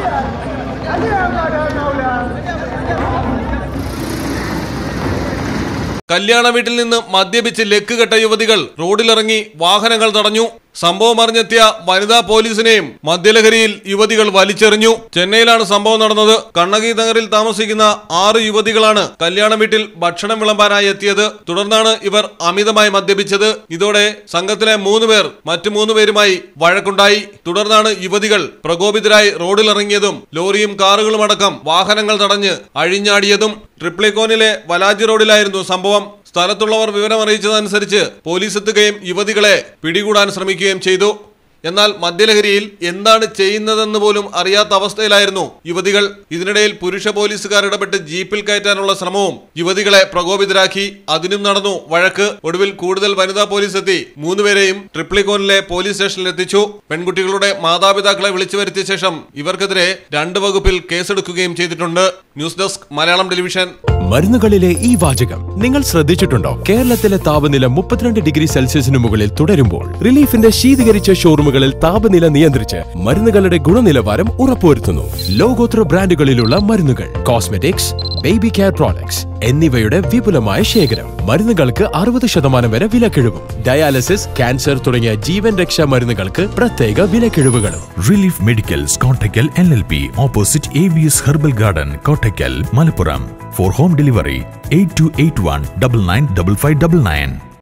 കല്യാണ വീട്ടിൽ നിന്ന് മദ്യപിച്ച് ലക്ക് കെട്ട യുവതികൾ റോഡിലിറങ്ങി വാഹനങ്ങൾ തടഞ്ഞു സംഭവം അറിഞ്ഞെത്തിയ വനിതാ പോലീസിനെയും മദ്യലഹരിയിൽ യുവതികൾ വലിച്ചെറിഞ്ഞു ചെന്നൈയിലാണ് സംഭവം നടന്നത് കണ്ണകി നഗറിൽ താമസിക്കുന്ന ആറ് യുവതികളാണ് കല്യാണ വീട്ടിൽ ഭക്ഷണം വിളമ്പാനായി എത്തിയത് തുടർന്നാണ് ഇവർ അമിതമായി മദ്യപിച്ചത് ഇതോടെ സംഘത്തിലെ മൂന്ന് പേർ മറ്റു മൂന്ന് പേരുമായി വഴക്കുണ്ടായി തുടർന്നാണ് യുവതികൾ പ്രകോപിതരായി റോഡിലിറങ്ങിയതും ലോറിയും കാറുകളും അടക്കം വാഹനങ്ങൾ തടഞ്ഞ് അഴിഞ്ഞാടിയതും ട്രിപ്ലിക്കോനിലെ വലാജി റോഡിലായിരുന്നു സംഭവം സ്ഥലത്തുള്ളവർ വിവരമറിയിച്ചതനുസരിച്ച് പോലീസ് എത്തുകയും യുവതികളെ പിടികൂടാൻ ശ്രമിക്കുകയും ചെയ്തു എന്നാൽ മദ്യലഹരിയിൽ എന്താണ് ചെയ്യുന്നതെന്ന് പോലും അറിയാത്ത അവസ്ഥയിലായിരുന്നു യുവതികൾ ഇതിനിടയിൽ പുരുഷ പോലീസുകാർ ഇടപെട്ട് ജീപ്പിൽ കയറ്റാനുള്ള ശ്രമവും യുവതികളെ പ്രകോപിതരാക്കി അതിനും നടന്നു വഴക്ക് ഒടുവിൽ കൂടുതൽ വനിതാ പോലീസ് എത്തി മൂന്നുപേരെയും ട്രിപ്ലിക്കോനിലെ പോലീസ് സ്റ്റേഷനിൽ എത്തിച്ചു പെൺകുട്ടികളുടെ മാതാപിതാക്കളെ വിളിച്ചു വരുത്തിയ ശേഷം ഇവർക്കെതിരെ രണ്ട് വകുപ്പിൽ കേസെടുക്കുകയും ചെയ്തിട്ടുണ്ട് ന്യൂസ് ഡെസ്ക് മലയാളം ടെലിവിഷൻ മരുന്നുകളിലെ ഈ വാചകം നിങ്ങൾ ശ്രദ്ധിച്ചിട്ടുണ്ടോ കേരളത്തിലെ താപനില മുപ്പത്തിരണ്ട് ഡിഗ്രി സെൽഷ്യസിന് മുകളിൽ തുടരുമ്പോൾ റിലീഫിന്റെ ശീതീകരിച്ച ഷോറൂമുകളിൽ താപനില നിയന്ത്രിച്ച് മരുന്നുകളുടെ ഗുണനിലവാരം ഉറപ്പുവരുത്തുന്നു ലോകോത്തര ബ്രാൻഡുകളിലുള്ള മരുന്നുകൾ കോസ്മെറ്റിക്സ് ബേബി കെയർ പ്രോഡക്ട്സ് എന്നിവയുടെ വിപുലമായ ശേഖരം മരുന്നുകൾക്ക് അറുപത് ശതമാനം വരെ വിലക്കിഴിവും ഡയാലിസിസ് ക്യാൻസർ തുടങ്ങിയ ജീവൻ രക്ഷാ മരുന്നുകൾക്ക് പ്രത്യേക വിലക്കിഴിവുകളും relief medicals Kottakkal L L P opposite A V S herbal garden Kottakkal Malappuram for home delivery eight two eight one double nine double five double nine